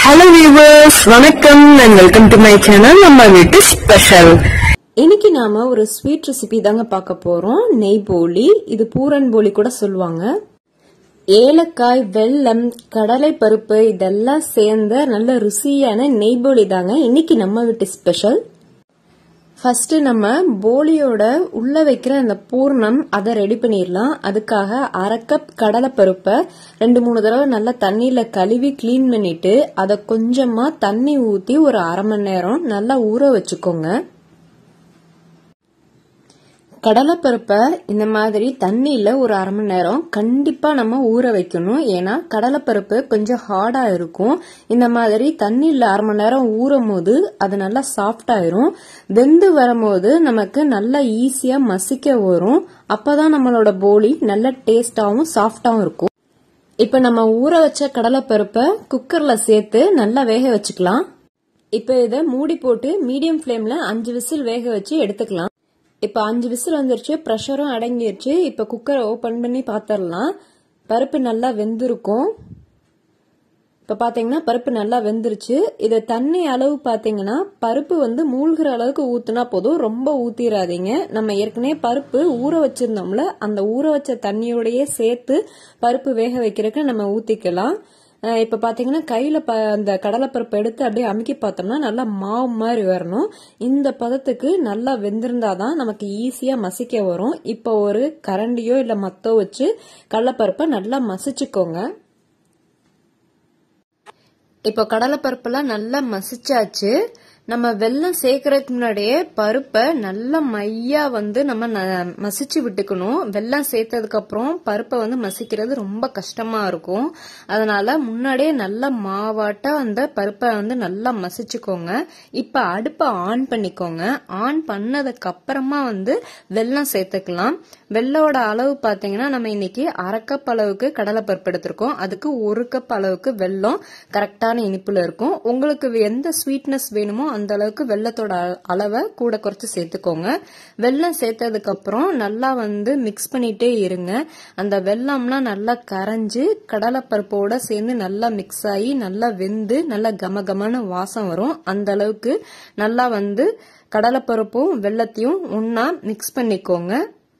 hello viewers வணக்கம் and welcome to my channel நம்ம வீட்டு ஸ்பெஷல் இன்னைக்கு நாம ஒரு ஸ்வீட் ரெசிபி தாங்க பார்க்க போறோம் நெய் போலி இது பூரன் போலி கூட சொல்லுவாங்க ஏலக்காய் வெல்லம் கடலை பருப்பு இதெல்லாம் சேர்ந்த நல்ல ருசியான நெய் போலி தாங்க இன்னைக்கு நம்ம வீட்டு ஸ்பெஷல் ஃபர்ஸ்ட் நம்ம போலியோட உள்ள வைக்கிற அந்த பூர்ணம் அதை ரெடி பண்ணிடலாம் அதுக்காக அரை கப் கடலை பருப்பை ரெண்டு மூணு தடவை நல்லா தண்ணியில கழுவி க்ளீன் பண்ணிட்டு அதை கொஞ்சமா தண்ணி ஊத்தி ஒரு அரை மணி நேரம் நல்லா ஊற வச்சுக்கோங்க கடலைப்பருப்பை இந்த மாதிரி தண்ணியில ஒரு அரை மணி நேரம் கண்டிப்பா நம்ம ஊற வைக்கணும் ஏன்னா கடலைப்பருப்பு கொஞ்சம் ஹார்டா இருக்கும் இந்த மாதிரி தண்ணியில அரை மணி நேரம் ஊறும் போது அது நல்லா சாஃப்ட் ஆயிரும் வெந்து வரும்போது நமக்கு நல்லா ஈஸியா மசிக்க வரும் அப்பதான் நம்மளோட போலி நல்ல டேஸ்டாவும் சாஃப்டாவும் இருக்கும் இப்ப நம்ம ஊற வச்ச கடலைப்பருப்பை குக்கர்ல சேர்த்து நல்லா வேக வச்சுக்கலாம் இப்ப இதை மூடி போட்டு மீடியம் ஃப்ளேம்ல அஞ்சு விசில் வேக வச்சு எடுத்துக்கலாம் இப்போ அஞ்சு விசில் வந்துருச்சு ப்ரெஷரும் அடங்கிருச்சு இப்போ குக்கரை ஓப்பன் பண்ணி பார்த்துடலாம் பருப்பு நல்லா வெந்திருக்கும் இப்போ பார்த்தீங்கன்னா பருப்பு நல்லா வெந்துருச்சு இது தண்ணி அளவு பார்த்தீங்கன்னா பருப்பு வந்து மூழ்கிற அளவுக்கு ஊத்துனா போதும் ரொம்ப ஊத்திராதீங்க நம்ம ஏற்கனவே பருப்பு ஊற வச்சிருந்தோம்ல அந்த ஊற வச்ச தண்ணியோடயே சேர்த்து பருப்பு வேக வைக்கிறதுக்கு நம்ம ஊத்திக்கலாம் இப்போ பார்த்தீங்கன்னா கையில் ப அந்த கடலைப்பருப்பு எடுத்து அப்படியே அமுக்கி பார்த்தோம்னா நல்லா மாவு மாதிரி வரணும் இந்த பதத்துக்கு நல்லா வெந்திருந்தாதான் நமக்கு ஈஸியாக மசிக்க வரும் இப்போ ஒரு கரண்டியோ இல்லை மத்தோ வச்சு கடலைப்பருப்பை நல்லா மசிச்சுக்கோங்க இப்போ கடலைப்பருப்பெல்லாம் நல்லா மசிச்சாச்சு நம்ம வெல்லம் சேர்க்கறதுக்கு முன்னாடியே பருப்பை நல்ல மையா வந்து நம்ம மசிச்சு விட்டுக்கணும் வெல்லம் சேர்த்ததுக்கு அப்புறம் பருப்பை வந்து மசிக்கிறது ரொம்ப கஷ்டமா இருக்கும் அதனால முன்னாடியே நல்ல மாவாட்ட அந்த பருப்பை வந்து நல்லா மசிச்சுக்கோங்க இப்ப அடுப்பை ஆன் பண்ணிக்கோங்க ஆன் பண்ணதுக்கு அப்புறமா வந்து வெல்லம் சேர்த்துக்கலாம் வெள்ளோட அளவு பாத்தீங்கன்னா நம்ம இன்னைக்கு அரை கப் அளவுக்கு கடலை பருப்பு எடுத்திருக்கோம் அதுக்கு ஒரு கப் அளவுக்கு வெல்லம் கரெக்டான இனிப்புல இருக்கும் உங்களுக்கு எந்த ஸ்வீட்னஸ் வேணுமோ அந்த அளவுக்கு வெள்ளத்தோட அளவை கூட குறைச்சு சேர்த்துக்கோங்க வெள்ளம் சேர்த்ததுக்கு அப்புறம் நல்லா வந்து மிக்ஸ் பண்ணிட்டே இருங்க அந்த வெள்ளம்லாம் நல்லா கரைஞ்சு கடலைப்பருப்போட சேர்ந்து நல்லா மிக்ஸ் ஆகி நல்லா வெந்து நல்லா கம கமன்னு வாசம் வரும் அந்த அளவுக்கு நல்லா வந்து கடலைப்பருப்பும் வெள்ளத்தையும் ஒன்னா மிக்ஸ் பண்ணிக்கோங்க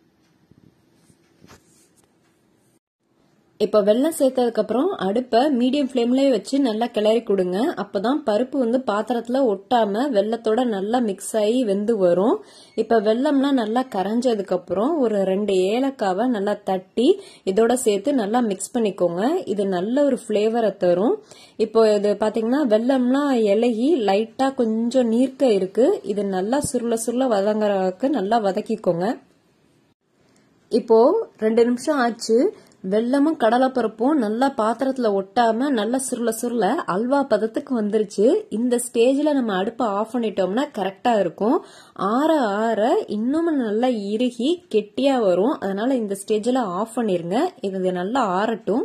இப்போ வெள்ளம் சேர்த்ததுக்கு அப்புறம் அடுப்பை மீடியம் ஃப்ளேம்லயே வச்சு நல்லா கிளறி கொடுங்க அப்பதான் பருப்பு வந்து பாத்திரத்துல ஒட்டாம வெள்ளத்தோட நல்லா மிக்ஸ் ஆகி வெந்து வரும் இப்ப வெள்ளம்லாம் நல்லா கரைஞ்சதுக்கு அப்புறம் ஒரு ரெண்டு ஏலக்காவை நல்லா தட்டி இதோட சேர்த்து நல்லா மிக்ஸ் பண்ணிக்கோங்க இது நல்ல ஒரு ஃபிளேவரை தரும் இப்போ இது பாத்தீங்கன்னா வெள்ளம்லாம் இலகி லைட்டா கொஞ்சம் நீர்க்க இருக்கு இது நல்லா சுருள சுருள வதங்குறதுக்கு நல்லா வதக்கிக்கோங்க இப்போ ரெண்டு நிமிஷம் ஆச்சு வெள்ளமும் கடலைப்பருப்பும் நல்லா பாத்திரத்துல ஒட்டாம நல்லா சுருள சுருள அல்வா பதத்துக்கு வந்துருச்சு இந்த ஸ்டேஜ்ல நம்ம அடுப்பை ஆஃப் பண்ணிட்டோம்னா கரெக்டா இருக்கும் ஆற ஆற இன்னும் நல்லா இறுகி கெட்டியா வரும் அதனால இந்த ஸ்டேஜ்ல ஆஃப் பண்ணிருங்க இது நல்லா ஆறட்டும்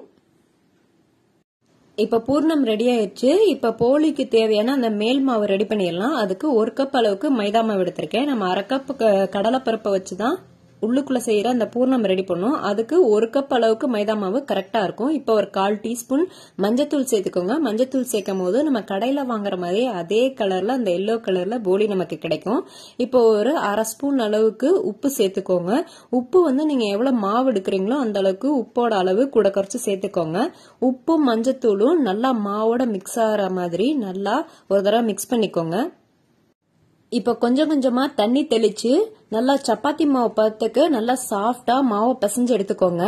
இப்ப பூர்ணம் ரெடி ஆயிடுச்சு இப்ப போலிக்கு தேவையான அந்த மேல் மாவு ரெடி பண்ணிடலாம் அதுக்கு ஒரு கப் அளவுக்கு மைதா மாவு எடுத்திருக்கேன் நம்ம அரை கப் கடலைப்பருப்பை வச்சுதான் உள்ளுக்குள்ள செய்யற அந்த பூர்ணம் ரெடி பண்ணும் அதுக்கு ஒரு கப் அளவுக்கு மைதா மாவு கரெக்டா இருக்கும் இப்போ ஒரு கால் டீஸ்பூன் மஞ்சத்தூள் சேர்த்துக்கோங்க மஞ்சத்தூள் சேர்க்கும் போது நம்ம கடையில வாங்குற மாதிரி அதே கலர்ல அந்த எல்லோ கலர்ல போலி நமக்கு கிடைக்கும் இப்போ ஒரு அரை ஸ்பூன் அளவுக்கு உப்பு சேர்த்துக்கோங்க உப்பு வந்து நீங்க எவ்வளவு மாவு எடுக்கிறீங்களோ அந்த அளவுக்கு உப்போட அளவு கூட குறைச்சு சேர்த்துக்கோங்க உப்பும் மஞ்சத்தூளும் நல்லா மாவோட மிக்ஸ் ஆகிற மாதிரி நல்லா ஒரு தடவை மிக்ஸ் பண்ணிக்கோங்க இப்போ கொஞ்சம் கொஞ்சமா தண்ணி தெளிச்சு நல்லா சப்பாத்தி மாவு பத்துக்கு நல்லா சாஃப்டா மாவை பிசைஞ்சு எடுத்துக்கோங்க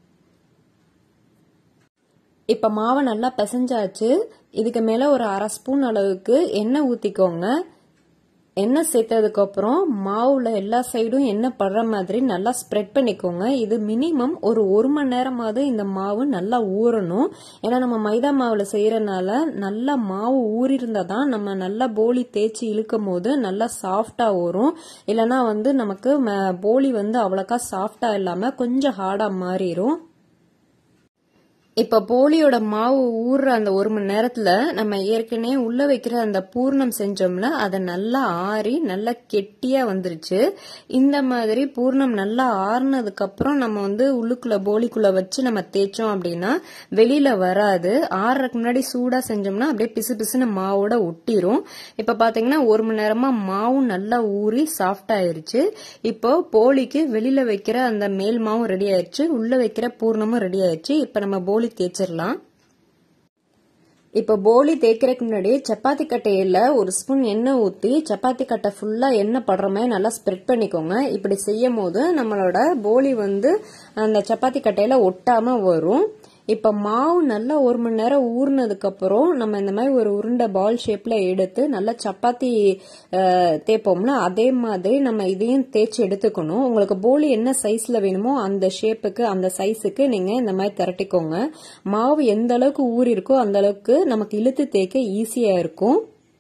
இப்ப மாவை நல்லா பிசைஞ்சாச்சு இதுக்கு மேல ஒரு அரை ஸ்பூன் அளவுக்கு எண்ணெய் ஊத்திக்கோங்க எண்ணெய் சேர்த்ததுக்கு அப்புறம் மாவுல எல்லா சைடும் எண்ணெய் படுற மாதிரி நல்லா ஸ்ப்ரெட் பண்ணிக்கோங்க இது மினிமம் ஒரு ஒரு மணி நேரமாவது இந்த மாவு நல்லா ஊறணும் ஏன்னா நம்ம மைதா மாவுல செய்யறதுனால நல்லா மாவு ஊறி தான் நம்ம நல்லா போலி தேய்ச்சி இழுக்கும் போது நல்லா சாஃப்டா வரும் இல்லைன்னா வந்து நமக்கு போலி வந்து அவ்வளோக்கா சாஃப்டா இல்லாம கொஞ்சம் ஹார்டா மாறிடும் இப்ப போலியோட மாவு ஊறுற அந்த ஒரு மணி நேரத்துல நம்ம ஏற்கனவே உள்ள வைக்கிற அந்த பூர்ணம் செஞ்சோம்ல அதை நல்லா ஆறி நல்லா கெட்டியா வந்துருச்சு இந்த மாதிரி பூர்ணம் நல்லா ஆறுனதுக்கு அப்புறம் நம்ம வந்து உள்ளுக்குள்ள போலிக்குள்ள வச்சு நம்ம தேய்ச்சோம் அப்படின்னா வெளியில வராது ஆறுறதுக்கு முன்னாடி சூடா செஞ்சோம்னா அப்படியே பிசு பிசுன்னு மாவோட ஒட்டிரும் இப்ப பாத்தீங்கன்னா ஒரு மணி நேரமா மாவும் நல்லா ஊறி சாஃப்ட் ஆயிருச்சு இப்போ போலிக்கு வெளியில வைக்கிற அந்த மேல் மாவும் ரெடி ஆயிருச்சு உள்ள வைக்கிற பூர்ணமும் ரெடி ஆயிருச்சு இப்ப நம்ம போலி தேய்ச்சிடலாம் இப்போ போலி தேய்க்கிறதுக்கு முன்னாடி சப்பாத்தி கட்டையில ஒரு ஸ்பூன் எண்ணெய் ஊற்றி சப்பாத்தி கட்டை ஃபுல்லாக எண்ணெய் படுற மாதிரி நல்லா ஸ்ப்ரெட் பண்ணிக்கோங்க இப்படி செய்யும் போது நம்மளோட போலி வந்து அந்த சப்பாத்தி கட்டையில ஒட்டாம வரும் இப்போ மாவு நல்லா ஒரு மணி நேரம் ஊறினதுக்கு அப்புறம் நம்ம இந்த மாதிரி ஒரு உருண்டை பால் ஷேப்ல எடுத்து நல்லா சப்பாத்தி தேய்ப்போம்ல அதே மாதிரி நம்ம இதையும் தேய்ச்சி எடுத்துக்கணும் உங்களுக்கு போலி என்ன சைஸ்ல வேணுமோ அந்த ஷேப்புக்கு அந்த சைஸுக்கு நீங்க இந்த மாதிரி திரட்டிக்கோங்க மாவு எந்த அளவுக்கு ஊறி இருக்கோ அந்த அளவுக்கு நமக்கு இழுத்து தேய்க்க ஈஸியா இருக்கும்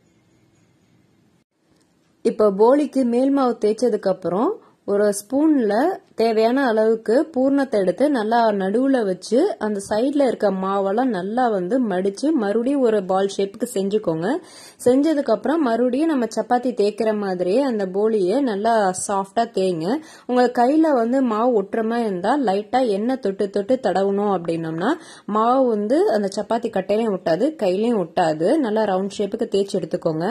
இப்போ போலிக்கு மேல் மாவு தேய்ச்சதுக்கு அப்புறம் ஒரு ஸ்பூன்ல தேவையான அளவுக்கு பூர்ணத்தை எடுத்து நல்லா நடுவுல வச்சு அந்த சைட்ல இருக்க மாவெல்லாம் நல்லா வந்து மடிச்சு மறுபடியும் ஒரு பால் ஷேப்புக்கு செஞ்சுக்கோங்க செஞ்சதுக்கு அப்புறம் மறுபடியும் நம்ம சப்பாத்தி தேய்க்கிற மாதிரியே அந்த போலியை நல்லா சாஃப்டா தேய்ங்க உங்க கையில வந்து மாவு ஒட்டுற மாதிரி இருந்தா லைட்டா எண்ணெய் தொட்டு தொட்டு தடவணும் அப்படின்னோம்னா மாவு வந்து அந்த சப்பாத்தி கட்டையிலையும் ஒட்டாது கையிலையும் ஒட்டாது நல்லா ரவுண்ட் ஷேப்புக்கு தேய்ச்சி எடுத்துக்கோங்க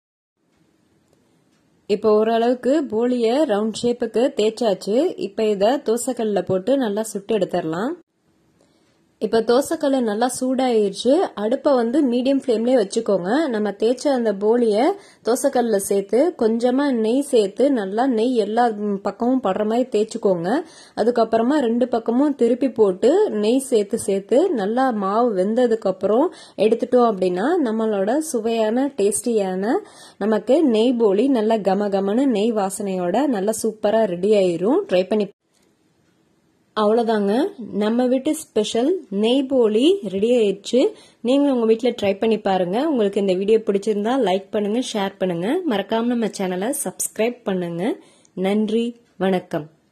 இப்போ ஓரளவுக்கு போலிய ரவுண்ட் ஷேப்புக்கு தேய்ச்சாச்சு இப்போ இதை தோசைக்கல்ல போட்டு நல்லா சுட்டு எடுத்துடலாம் இப்போ தோசைக்கல் நல்லா சூடாயிருச்சு அடுப்பை வந்து மீடியம் ஃப்ளேம்லேயே வச்சுக்கோங்க நம்ம தேய்ச்ச அந்த போலியை தோசைக்கல்ல சேர்த்து கொஞ்சமா நெய் சேர்த்து நல்லா நெய் எல்லா பக்கமும் படுற மாதிரி தேய்ச்சிக்கோங்க அதுக்கப்புறமா ரெண்டு பக்கமும் திருப்பி போட்டு நெய் சேர்த்து சேர்த்து நல்லா மாவு வெந்ததுக்கு அப்புறம் எடுத்துட்டோம் அப்படின்னா நம்மளோட சுவையான டேஸ்டியான நமக்கு நெய் போலி நல்லா கம கமன்னு நெய் வாசனையோட நல்லா சூப்பரா ரெடி ஆயிரும் ட்ரை பண்ணி அவ்வளோதாங்க நம்ம வீட்டு ஸ்பெஷல் நெய் போலி ரெடி ஆயிடுச்சு நீங்களும் உங்கள் வீட்டில் ட்ரை பண்ணி பாருங்க உங்களுக்கு இந்த வீடியோ பிடிச்சிருந்தா லைக் பண்ணுங்க ஷேர் பண்ணுங்க மறக்காம நம்ம சேனலை சப்ஸ்கிரைப் பண்ணுங்க நன்றி வணக்கம்